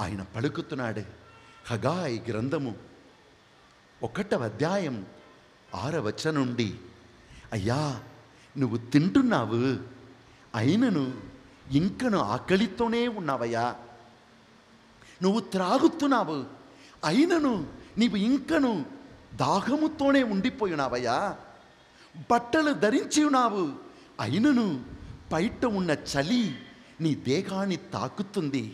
ఆయన పలుకుతున్నాడు హగాయి గ్రంథము ఒకటవ అధ్యాయం ఆరవచ నుండి అయ్యా నువ్వు తింటున్నావు అయినను ఇంకను ఆకలితోనే ఉన్నావయ్యా నువ్వు త్రాగుతున్నావు అయినను నీవు ఇంకను దాహముతోనే ఉండిపోయినావయ్యా బట్టలు ధరించి ఉన్నావు అయినను బయట ఉన్న చలి నీ దేహాన్ని తాకుతుంది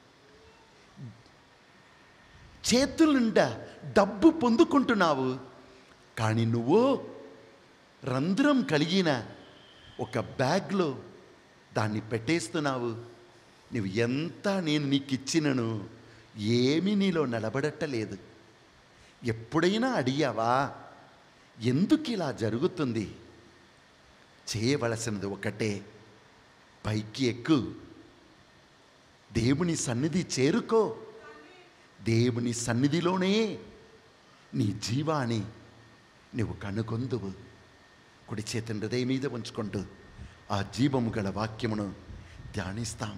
చేతుల నిండా డబ్బు పొందుకుంటున్నావు కానీ నువ్వు రంధ్రం కలిగిన ఒక బ్యాగ్లో దాన్ని పెట్టేస్తున్నావు నువ్వు ఎంత నేను నీకు ఇచ్చినను ఏమీ నీలో నిలబడట్టలేదు ఎప్పుడైనా అడిగావా ఎందుకు ఇలా జరుగుతుంది చేయవలసినది ఒకటే పైకి ఎక్కు దేవుని సన్నిధి చేరుకో దేవుని సన్నిధిలోనే నీ జీవాన్ని నువ్వు కనుగొందువు కుడి చేతిని హృదయం మీద ఉంచుకుంటూ ఆ జీవము గల వాక్యమును ధ్యానిస్తాం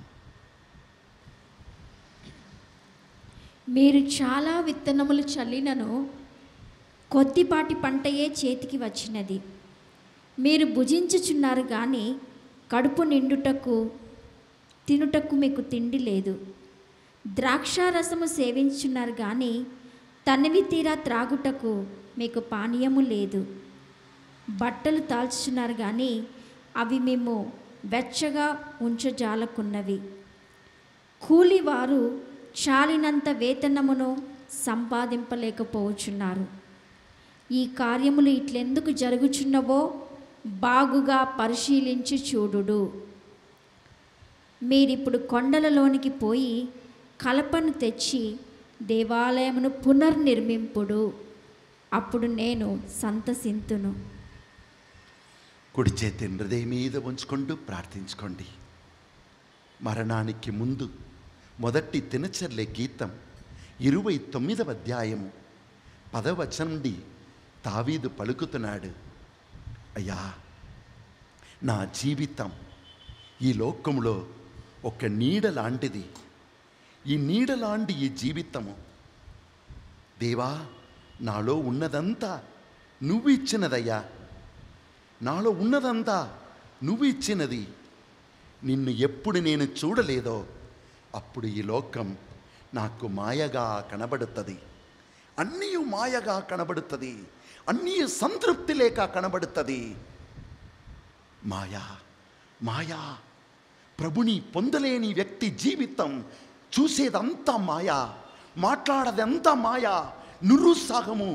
మీరు చాలా విత్తనములు చల్లినను కొద్దిపాటి పంటయే చేతికి వచ్చినది మీరు భుజించుచున్నారు కానీ కడుపు నిండుటకు తినుటకు మీకు తిండి లేదు ద్రాక్షారసము సేవించున్నారు కానీ తనివి తీరా త్రాగుటకు మీకు పానీయము లేదు బట్టలు తాల్చుచున్నారు కానీ అవి మేము వెచ్చగా ఉంచజాలకున్నవి కూలివారు చాలినంత వేతనమును సంపాదింపలేకపోవచున్నారు ఈ కార్యములు ఇట్లెందుకు జరుగుచున్నవో బాగుగా పరిశీలించి చూడుడు మీరిప్పుడు కొండలలోనికి పోయి కలపను తెచ్చి దేవాలయమును పునర్నిర్మింపుడు అప్పుడు నేను సంతసింతును కుడి చేతిని హృదయం మీద ఉంచుకుంటూ ప్రార్థించుకోండి మరణానికి ముందు మొదటి దినచర్లే గీతం ఇరవై తొమ్మిదవ అధ్యాయము పదవచనం నుండి తావీదు పలుకుతున్నాడు అయ్యా నా జీవితం ఈ లోకంలో ఒక నీడ లాంటిది ఈ నీడ లాంటి ఈ జీవితము దేవా నాలో ఉన్నదంతా నువ్వు ఇచ్చినదయ్యా నాలో ఉన్నదంతా నువ్వు ఇచ్చినది నిన్ను ఎప్పుడు నేను చూడలేదో అప్పుడు ఈ లోకం నాకు మాయగా కనబడుతుంది అన్నీ మాయగా కనబడుతుంది అన్నీ సంతృప్తి లేక కనబడుతుంది మాయా మాయా ప్రభుని పొందలేని వ్యక్తి జీవితం చూసేదంతా మాయా మాట్లాడదంతా మాయా నిరుత్సాహము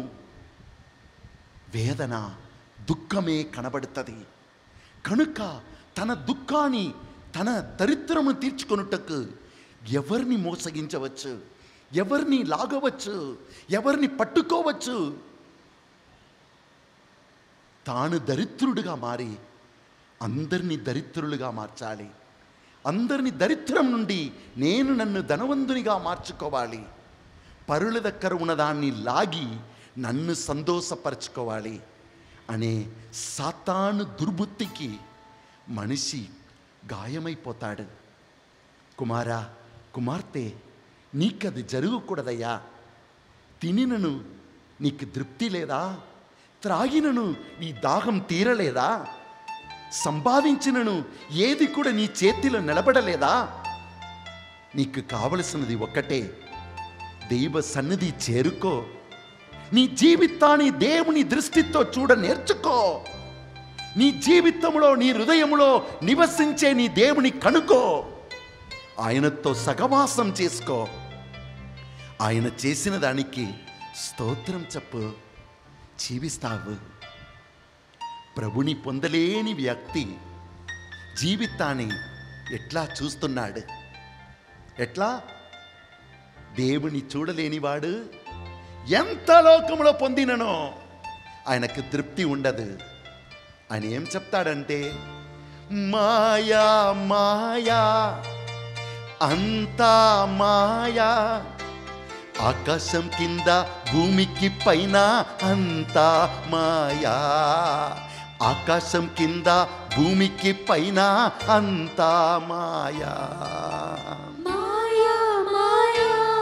వేదన దుఃఖమే కనబడుతుంది కనుక తన దుఃఖాన్ని తన దరిద్రము తీర్చుకొనుటకు ఎవరిని మోసగించవచ్చు ఎవరిని లాగవచ్చు ఎవరిని పట్టుకోవచ్చు తాను దరిద్రుడిగా మారి అందరినీ దరిద్రులుగా మార్చాలి అందరిని దరిద్రం నుండి నేను నన్ను ధనవంతునిగా మార్చుకోవాలి పరుల దగ్గర ఉన్నదాన్ని లాగి నన్ను సంతోషపరచుకోవాలి అనే సాతాను దుర్బుద్ధికి మనిషి గాయమైపోతాడు కుమారా కుమార్తె నీకది జరగకూడదయ్యా తినినను నీకు తృప్తి లేదా త్రాగినను నీ దాహం తీరలేదా సంపాదించినను ఏది కూడా నీ చేతిలో నిలబడలేదా నీకు కావలసినది ఒక్కటే దైవ సన్నిధి చేరుకో నీ జీవితాన్ని దేవుని దృష్టితో చూడ నేర్చుకో నీ జీవితంలో నీ హృదయంలో నివసించే నీ దేవుని కనుకో ఆయనతో సగవాసం చేసుకో ఆయన చేసిన దానికి స్తోత్రం చెప్పు జీవిస్తావు ప్రభుని పొందలేని వ్యక్తి జీవితాన్ని ఎట్లా చూస్తున్నాడు ఎట్లా దేవుని చూడలేనివాడు ఎంత లోకంలో పొందిననో ఆయనకు తృప్తి ఉండదు ఆయన ఏం చెప్తాడంటే మాయా మాయా అంతా మాయా ఆకాశం కింద భూమికి పైన అంతా మాయా ఆకాశం కింద భూమికి పైన అంతా మాయా మాయా మాయా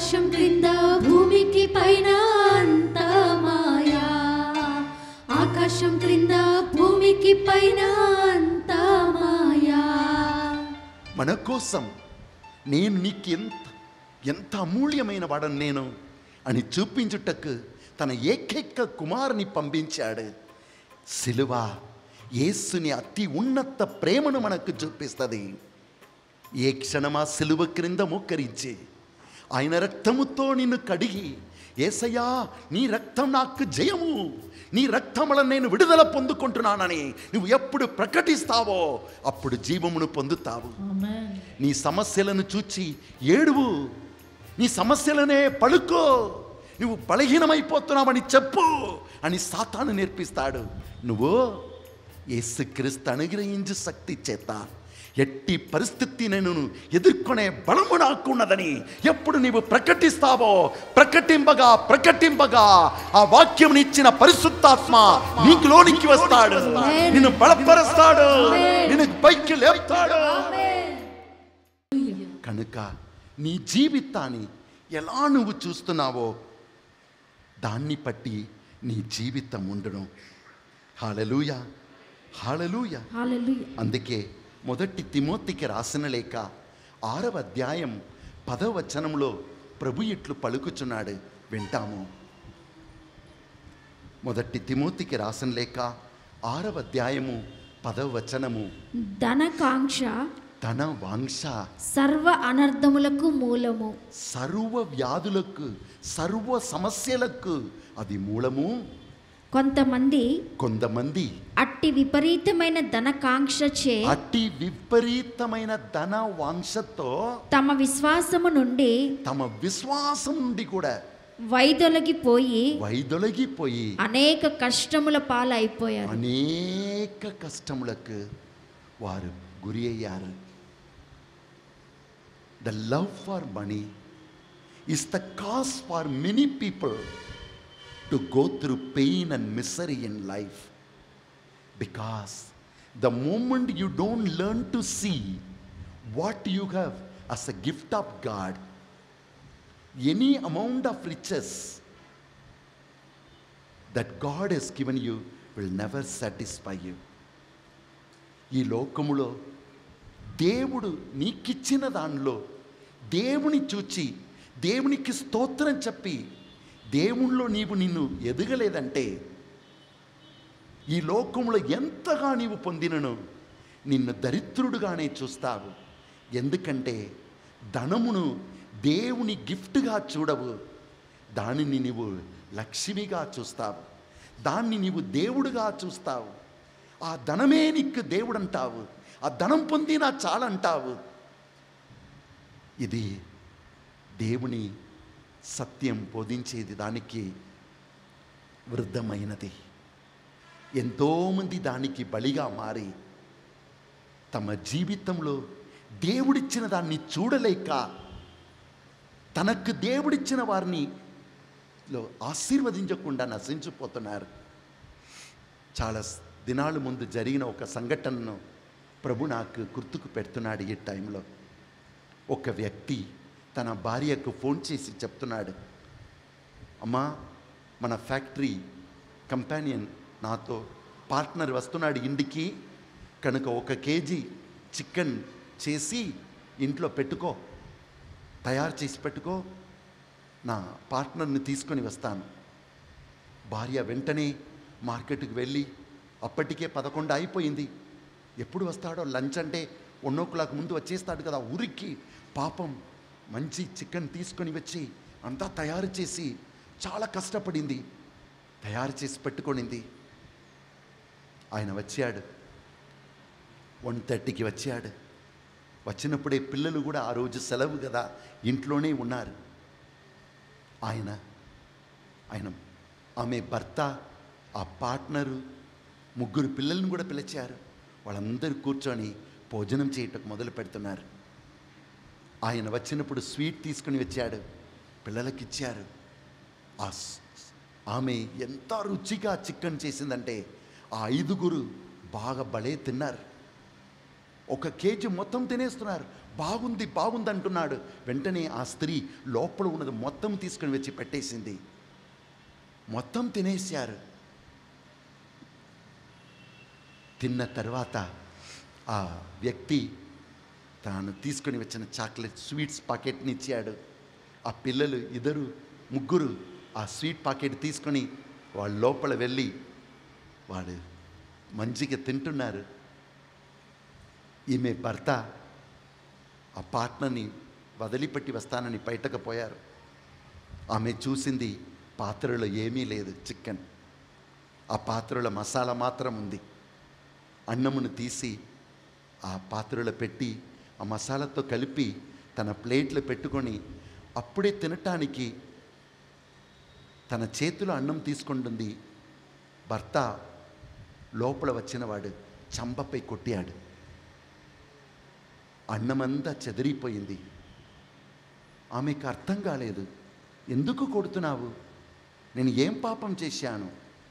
ఆకాశం క్రింద భూమికి పైన అంతా మాయా ఆకాశం క్రింద భూమికి పైన అంతా మాయా మన కోసం నేను నీకు ఎంత ఎంత అమూల్యమైన వాడను నేను అని చూపించుటకు తన ఏకైక కుమారుని పంపించాడు సిలువ యేసుని అతి ఉన్నత ప్రేమను మనకు చూపిస్తుంది ఏ క్షణమా సిలువ క్రింద మోకరించి ఆయన రక్తముతో నిన్ను కడిగి ఏసయ్యా నీ రక్తం నాకు జయము నీ రక్తం వలన నేను విడుదల పొందుకుంటున్నానని నువ్వు ఎప్పుడు ప్రకటిస్తావో అప్పుడు జీవమును పొందుతావు నీ సమస్యలను చూచి ఏడువు నీ సమస్యలనే పలుకో నువ్వు బలహీనమైపోతున్నావని చెప్పు అని సాతాను నేర్పిస్తాడు నువ్వు యేసుక్రీస్తు అనుగ్రహించు శక్తి చేత ఎట్టి పరిస్థితి నేను ఎదుర్కొనే బలము నాకున్నదని ఎప్పుడు నీవు ప్రకటిస్తావో ప్రకటింపగా ప్రకటింపగా ఆ వాక్యం ఇచ్చిన పరిశుద్ధాత్మ నీకులోనికి వస్తాడు నిన్ను బలపరుస్తాడు నిన్ను పైకి లేపుతాడు కనుక నీ జీవితాన్ని ఎలా నువ్వు చూస్తున్నావో దాన్ని బట్టి నీ జీవితం ఉండడం హాలలుయ హాలలుయ హల్లెలూయా అందుకే మొదటి తిమోతికి రాసిన లేక ఆరవ అధ్యాయం పదవ వచనంలో ప్రభు ఇట్లు పలుకుచున్నాడు వింటాము మొదటి తిమోతికి రాసిన లేక ఆరవ అధ్యాయము పదవ వచనము ధనకాంక్ష తన వాంక్ష సర్వ అనర్థములకు మూలము సర్వ వ్యాధులకు సర్వ సమస్యలకు అది మూలము కొంతమంది కొంతమంది అట్టి విపరీతమైన ధనకాంక్షచే అట్టి విపరీతమైన ధన వాంఛతో తమ విశ్వాసము నుండి తమ విశ్వాసం నుండి కూడా వైదొలగిపోయి వైదొలగిపోయి అనేక కష్టముల పాలైపోయారు అనేక కష్టములకు వారు గురి అయ్యారు the love for money is the cause for many people to go through pain and misery in life because the moment you don't learn to see what you have as a gift of God any amount of riches that God has given you will never satisfy you ఈ లోకములో దేవుడు నీకిచ్చిన దానిలో దేవుని చూచి దేవునికి స్తోత్రం చెప్పి దేవునిలో నీవు నిన్ను ఎదగలేదంటే ఈ లోకంలో ఎంతగా నీవు పొందినను నిన్ను దరిద్రుడుగానే చూస్తావు ఎందుకంటే ధనమును దేవుని గిఫ్ట్గా చూడవు దానిని నీవు లక్ష్మిగా చూస్తావు దాన్ని నీవు దేవుడుగా చూస్తావు ఆ ధనమే నీకు దేవుడు అంటావు ఆ ధనం పొందినా చాలంటావు ఇది దేవుని సత్యం బోధించేది దానికి వృద్ధమైనది ఎంతోమంది దానికి బలిగా మారి తమ జీవితంలో దేవుడిచ్చిన దాన్ని చూడలేక తనకు దేవుడిచ్చిన వారిని లో ఆశీర్వదించకుండా నశించిపోతున్నారు చాలా స్- దినాల ముందు జరిగిన ఒక సంఘటనను ప్రభు నాకు గుర్తుకు పెడుతున్నాడు ఈ టైంలో ఒక వ్యక్తి తన భార్యకు ఫోన్ చేసి చెప్తున్నాడు అమ్మా మన ఫ్యాక్టరీ కంపానియన్ నాతో పార్ట్నర్ వస్తున్నాడు ఇంటికి కనుక ఒక కేజీ చికెన్ చేసి ఇంట్లో పెట్టుకో తయారు చేసి పెట్టుకో నా పార్ట్నర్ని తీసుకొని వస్తాను భార్య వెంటనే మార్కెట్కి వెళ్ళి అప్పటికే పదకొండు అయిపోయింది ఎప్పుడు వస్తాడో లంచ్ అంటే వన్ ఓ క్లాక్ ముందు వచ్చేస్తాడు కదా ఊరికి పాపం మంచి చికెన్ తీసుకొని వచ్చి అంతా తయారు చేసి చాలా కష్టపడింది తయారు చేసి పెట్టుకొనింది ఆయన వచ్చాడు వన్ థర్టీకి వచ్చాడు వచ్చినప్పుడే పిల్లలు కూడా ఆ రోజు సెలవు కదా ఇంట్లోనే ఉన్నారు ఆయన ఆయన ఆమె భర్త ఆ పార్ట్నరు ముగ్గురు పిల్లల్ని కూడా పిలిచారు వాళ్ళందరూ కూర్చొని భోజనం చేయటం మొదలు పెడుతున్నారు ఆయన వచ్చినప్పుడు స్వీట్ తీసుకుని వచ్చాడు పిల్లలకి ఇచ్చారు ఆ స్- ఆమె ఎంత రుచిగా చికెన్ చేసిందంటే ఆ ఐదుగురు బాగా భలే తిన్నారు ఒక కేజీ మొత్తం తినేస్తున్నారు బాగుంది బాగుంది అంటున్నాడు వెంటనే ఆ స్త్రీ లోపల ఉన్నది మొత్తం తీసుకుని వచ్చి పెట్టేసింది మొత్తం తినేశారు తిన్న తర్వాత ఆ వ్యక్తి తాను తీసుకొని వచ్చిన చాక్లెట్ స్వీట్స్ పాకెట్ని ఇచ్చాడు ఆ పిల్లలు ఇద్దరు ముగ్గురు ఆ స్వీట్ పాకెట్ తీసుకొని వాళ్ళ లోపల వెళ్ళి వాడు మంచిగా తింటున్నారు ఈమె భర్త ఆ పార్ట్నర్ని వదిలిపెట్టి వస్తానని బయటకు పోయారు ఆమె చూసింది పాత్రలో ఏమీ లేదు చికెన్ ఆ పాత్రలో మసాలా మాత్రం ఉంది అన్నమును తీసి ఆ పాత్రలో పెట్టి ఆ మసాలాతో కలిపి తన ప్లేట్లో పెట్టుకొని అప్పుడే తినటానికి తన చేతిలో అన్నం తీసుకుంటుంది భర్త లోపల వచ్చినవాడు చంపపై కొట్టాడు అన్నమంతా చెదిరిపోయింది ఆమెకు అర్థం కాలేదు ఎందుకు కొడుతున్నావు నేను ఏం పాపం చేశాను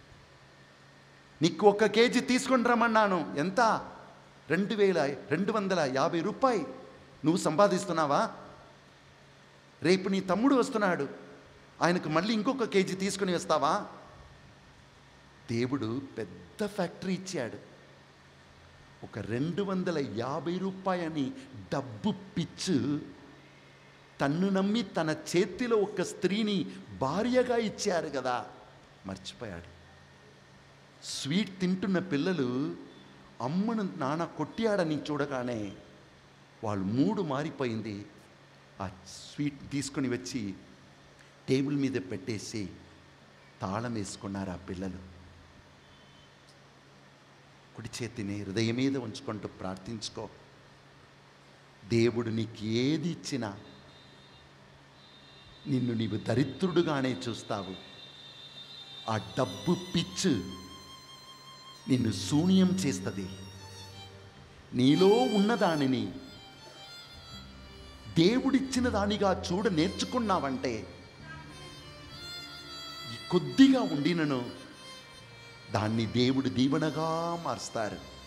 నీకు ఒక కేజీ తీసుకొని రమ్మన్నాను ఎంత రెండు వేల రెండు వందల యాభై రూపాయి నువ్వు సంపాదిస్తున్నావా రేపు నీ తమ్ముడు వస్తున్నాడు ఆయనకు మళ్ళీ ఇంకొక కేజీ తీసుకుని వస్తావా దేవుడు పెద్ద ఫ్యాక్టరీ ఇచ్చాడు ఒక రెండు వందల యాభై రూపాయని డబ్బు పిచ్చు తన్ను నమ్మి తన చేతిలో ఒక స్త్రీని భార్యగా ఇచ్చారు కదా మర్చిపోయాడు స్వీట్ తింటున్న పిల్లలు అమ్మను నాన్న కొట్టాడని చూడగానే వాళ్ళు మూడు మారిపోయింది ఆ స్వీట్ తీసుకొని వచ్చి టేబుల్ మీద పెట్టేసి తాళం వేసుకున్నారు ఆ పిల్లలు కుడి చేతిని హృదయం మీద ఉంచుకుంటూ ప్రార్థించుకో దేవుడు నీకు ఏది ఇచ్చినా నిన్ను నీవు దరిద్రుడుగానే చూస్తావు ఆ డబ్బు పిచ్చు నిన్ను శూన్యం చేస్తుంది నీలో ఉన్నదానిని దేవుడిచ్చిన దానిగా చూడ నేర్చుకున్నావంటే ఈ కొద్దిగా ఉండినను దాన్ని దేవుడు దీవెనగా మారుస్తారు